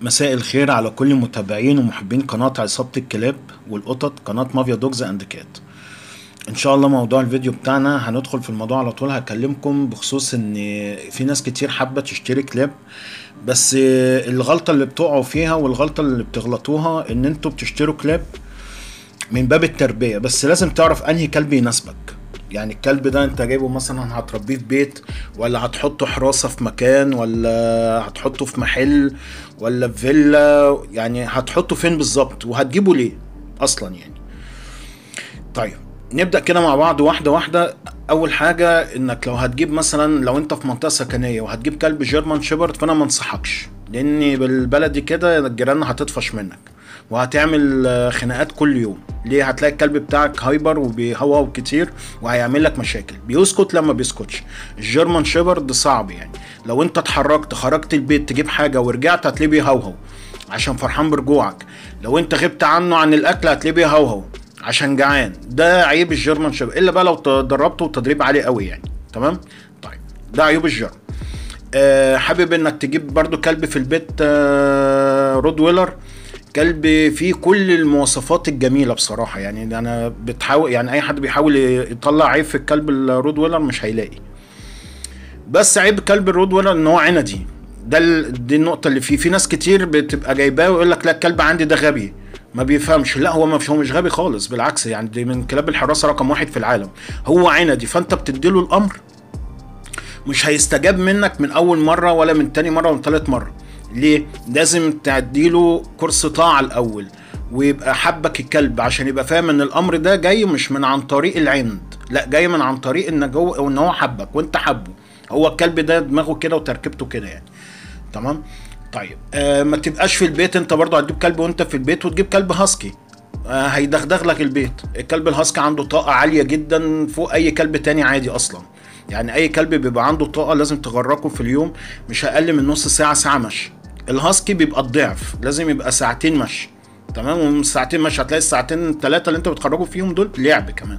مساء الخير على كل متابعين ومحبين قناة عصابة الكلاب والقطط قناة مافيا دوجز اند كات ان شاء الله موضوع الفيديو بتاعنا هندخل في الموضوع على طول هكلمكم بخصوص ان في ناس كتير حابة تشتري كلاب بس الغلطة اللي بتقعوا فيها والغلطة اللي بتغلطوها ان انتوا بتشتروا كلاب من باب التربية بس لازم تعرف انهي كلب يناسبك يعني الكلب ده انت جايبه مثلا هتربيه في بيت ولا هتحطه حراسة في مكان ولا هتحطه في محل ولا في فيلا يعني هتحطه فين بالظبط وهتجيبه ليه اصلا يعني طيب نبدأ كده مع بعض واحدة واحدة أول حاجة إنك لو هتجيب مثلا لو أنت في منطقة سكنية وهتجيب كلب جيرمان شيبرد فأنا ما انصحكش لأن بالبلدي كده الجيران هتطفش منك وهتعمل آه، خناقات كل يوم ليه هتلاقي الكلب بتاعك هايبر وبيهوهو كتير وهيعمل لك مشاكل بيسكت لما بيسكتش الجيرمان شيبرد صعب يعني لو انت اتحركت خرجت البيت تجيب حاجه ورجعت هتلاقيه بيهوهو عشان فرحان برجوعك لو انت غبت عنه عن الاكل هتلاقيه بيهوهو عشان جعان ده عيب الجيرمان شيبرد الا بقى لو تدربته تدريب عالي قوي يعني تمام طيب ده عيوب الجيرمان آه، حابب انك تجيب برضو كلب في البيت آه، رود ويلر كلب فيه كل المواصفات الجميله بصراحه يعني انا بتحاول يعني اي حد بيحاول يطلع عيب في الكلب الرود ويلر مش هيلاقي بس عيب كلب الرود ويلر ان هو عندي ده ال- دي النقطه اللي فيه في ناس كتير بتبقى جايباه ويقول لك لا الكلب عندي ده غبي ما بيفهمش لا هو ما هو مش غبي خالص بالعكس يعني دي من كلاب الحراسه رقم واحد في العالم هو عندي فانت بتديله الامر مش هيستجاب منك من اول مره ولا من تاني مره ولا من تالت مره ليه لازم تعديله كورس طاعه الاول ويبقى حبك الكلب عشان يبقى فاهم ان الامر ده جاي مش من عن طريق العند لا جاي من عن طريق ان جو او ان هو حبك وانت حبه هو الكلب ده دماغه كده وتركيبته كده يعني تمام طيب آه ما تبقاش في البيت انت برضو هتجيب كلب وانت في البيت وتجيب كلب هاسكي آه هيدغدغ لك البيت الكلب الهاسكي عنده طاقة عالية جدا فوق اي كلب تاني عادي اصلا يعني اي كلب بيبقى عنده طاقة لازم تغرقه في اليوم مش اقل من نص ساعة ساعة مشي الهاسكي بيبقى الضعف لازم يبقى ساعتين مشي تمام ومن ساعتين مشي هتلاقي الساعتين الثلاثة اللي انت بتخرجه فيهم دول لعب كمان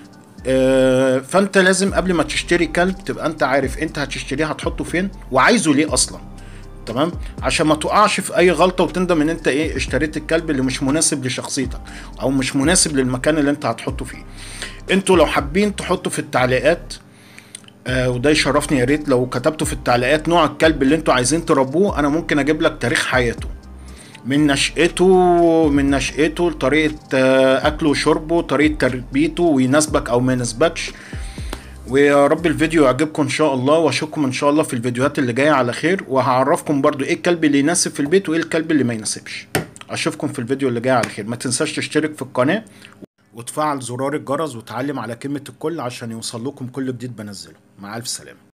آه، فانت لازم قبل ما تشتري كلب تبقى انت عارف انت هتشتريه هتحطه فين وعايزه ليه اصلا تمام عشان ما تقعش في اي غلطه وتندم ان انت ايه اشتريت الكلب اللي مش مناسب لشخصيتك او مش مناسب للمكان اللي انت هتحطه فيه انتوا لو حابين تحطوا في التعليقات آه وده يشرفني يا ريت لو كتبتوا في التعليقات نوع الكلب اللي انتوا عايزين تربوه انا ممكن اجيب لك تاريخ حياته من نشأته من نشأته لطريقة آه، أكله وشربه طريقة تربيته ويناسبك أو ما يناسبكش ويا رب الفيديو يعجبكم ان شاء الله واشوفكم ان شاء الله في الفيديوهات اللي جايه على خير وهعرفكم برضو ايه الكلب اللي يناسب في البيت وايه الكلب اللي ما يناسبش اشوفكم في الفيديو اللي جاي على خير ما تنساش تشترك في القناه وتفعل زرار الجرس وتعلم على كلمه الكل عشان يوصل لكم كل جديد بنزله مع الف سلامه